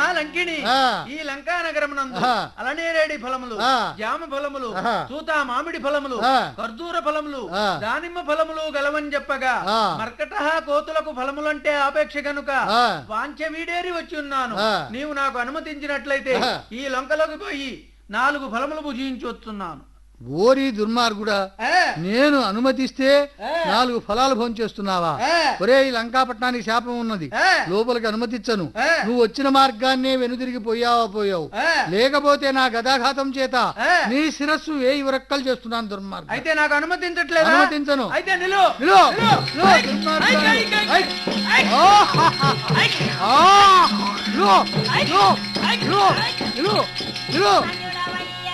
మహాలంకిణి ఆ. ఈ లంకా నగరమునందు ఆ. అలనేరేడి ఫలములు ఆ. జామ ఫలములు ఆహా. సూతా మామిడి ఫలములు ఆ. ఖర్జూర ఫలములు ఆ. దానిమ్మ ఫలములు గలవని చెప్పగా ఆ. మర్కట కోతులకు ఫలములంటే ఆపేక్ష గనుక ఆ. వాంఛ వీడేరి వచ్చి ఉన్నాను ఆ. నీవు నాకు అనుమతించినట్లయితే ఆ. ఈ లంకలోకి పోయి నాలుగు ఫలములు భుజించి వస్తున్నాను ఓరి దుర్మార్గుడా ఏ, నేను అనుమతిస్తే ఏ. నాలుగు ఫలాలు భోంచేస్తున్నావా ఏ, ఒరే ఈ లంకాపట్నానికి శాపం ఉన్నది ఏ, లోపలికి అనుమతించను ఏ. నువ్వు వచ్చిన మార్గాన్నే వెనుదిరిగి పోయావా పోయావు ఏ. లేకపోతే నా గదాఘాతం చేత ఏ. నీ శిరస్సు వేయి ఉరక్కలు చేస్తున్నాను దుర్మార్గం అయితే నాకు అనుమతించట్లేదా అనుమతించను. అయితే నిలు నిలో, నిలు. నిలో, ఐ, దుర్మార్గాలు. ఐ, ఐ, ఐ, ఐ. ఐ, ఆ, హా, హా. ఐ, ఆ, నిలో, నిలో, నిలో, నిలో, నిలో. సంజయుడా